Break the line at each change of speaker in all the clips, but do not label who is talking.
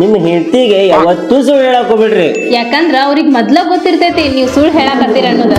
ನಿಮ್ಮ ಹೆಂಡತಿಗೆ ಯಾವತ್ತೂ ಸುಳ್ಳು ಹೇಳಕ್ ಹೋಗ್ಬೇಡ್ರಿ
ಯಾಕಂದ್ರ ಅವ್ರಿಗೆ ಮೊದ್ಲ ಗೊತ್ತಿರ್ತೈತಿ ನೀವು ಸುಳ್ಳು ಹೇಳಕತ್ತೀರ ಅನ್ನೋದು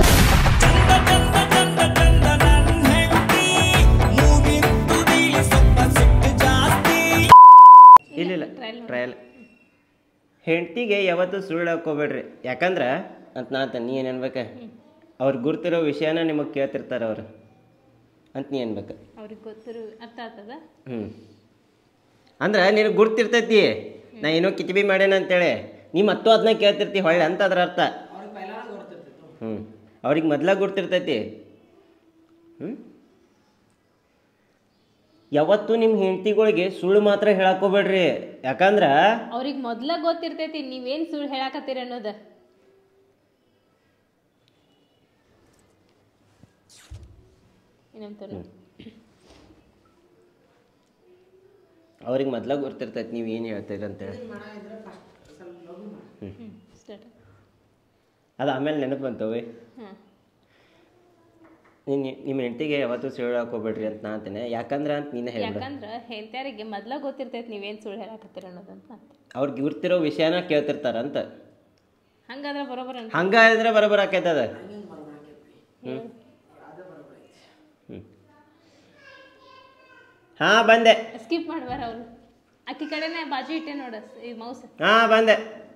ಇಲ್ಲ ಇಲ್ಲ ಟ್ರಯಲ್ ಹೆಂಡತಿಗೆ ಯಾವತ್ತೂ ಸುಳ್ಳು ಹೇಳಕ್ ಹೋಗ್ಬೇಡ್ರಿ ಯಾಕಂದ್ರ ಅಂತ ನಾತ ನೀ ಏನು ಅನ್ಬೇಕ ಅವ್ರು ಗುರ್ತಿರೋ ವಿಷಯನ ನಿಮಗೆ ಕೇಳ್ತಿರ್ತಾರ ಅವ್ರು ಅಂತ ನೀ ಅನ್ಬೇಕು
ಅವ್ರಿಗೆ ಗೊತ್ತಿರು ಅರ್ಥ ಆಗ್ತದ
ಹ್ಞೂ ಅಂದ್ರೆ ನಿನಗೆ ಗುರ್ತಿರ್ತೈತಿ ನಾ ಏನೋ ಕಿಚಬಿ ಮಾಡ್ಯಾನ ಅಂತೇಳಿ ನೀ ಮತ್ತೂ ಅದನ್ನ ಕೇಳ್ತಿರ್ತಿ ಹೊಳ್ಳೆ ಅಂತ ಅದ್ರ ಅರ್ಥ ಹ್ಞೂ ಅವ್ರಿಗೆ ಮೊದ್ಲ ಗುರ್ತಿರ್ತೈತಿ ಹ್ಞೂ ಯಾವತ್ತೂ ನಿಮ್ಮ ಹೆಂಡತಿಗಳಿಗೆ ಸುಳ್ಳು ಮಾತ್ರ ಹೇಳಕ್ ಹೋಗ್ಬೇಡ್ರಿ ಯಾಕಂದ್ರ
ಅವ್ರಿಗೆ ಮೊದ್ಲ ಗೊತ್ತಿರ್ತೈತಿ ನೀವೇನ್ ಸುಳ್ಳು ಹೇಳಕತ್ತೀರ ಅನ್ನೋದ ಏನಂತಾರ
ಅವ್ರಿಗೆ ಮೊದ್ಲ ಗುರ್ತಿರ್ತೈತಿ ನೀವು ಏನು ಹೇಳ್ತೀರಿ ಅಂತೇಳಿ
ಸ್ಟಾರ್ಟ್
ಅದು ಆಮೇಲೆ ನೆನಪು ಬಂತವೆ
ಹಾಂ
ನೀನು ನಿಮ್ಮ ಹೆಂಡತಿಗೆ ಯಾವತ್ತೂ ಸುಳ್ಳು ಹೇಳಕ್ ಹೋಗ್ಬೇಡ್ರಿ ಅಂತ ನಾ ಅಂತೀನಿ ಯಾಕಂದ್ರ ಅಂತ ನೀನೇ ಹೇಳ್ಬಿಡ
ಯಾಕಂದ್ರ ಹೆಂಡ್ತ್ಯಾರಿಗೆ ಮೊದ್ಲ ಗೊತ್ತಿರ್ತೈತಿ ನೀವೇನ್ ಸುಳ್ಳು ಹೇಳಕತ್ತೀರ ಅನ್ನೋದಂತ
ಅವ್ರಿಗೆ ಗುರ್ತಿರೋ ವಿಷಯನ ಕೇಳ್ತಿರ್ತಾರ ಅಂತ
ಹಂಗಾದ್ರ ಬರೋಬರ
ಹಂಗ ಇದ್ರೆ ಬರೋಬರ್ ಆಕೈತದ ಹ್ಞೂ ಹ್ಞೂ ಹಾಂ ಬಂದೆ
ಸ್ಕಿಪ್ ಮಾಡ್ಬಾರ ಅವ್ರು ಆಕಿ ಕಡೆನೆ ಬಾಜು ಇಟ್ಟೆ ನೋಡ ಈ ಮೌಸ್
ಹಾಂ ಬಂದೆ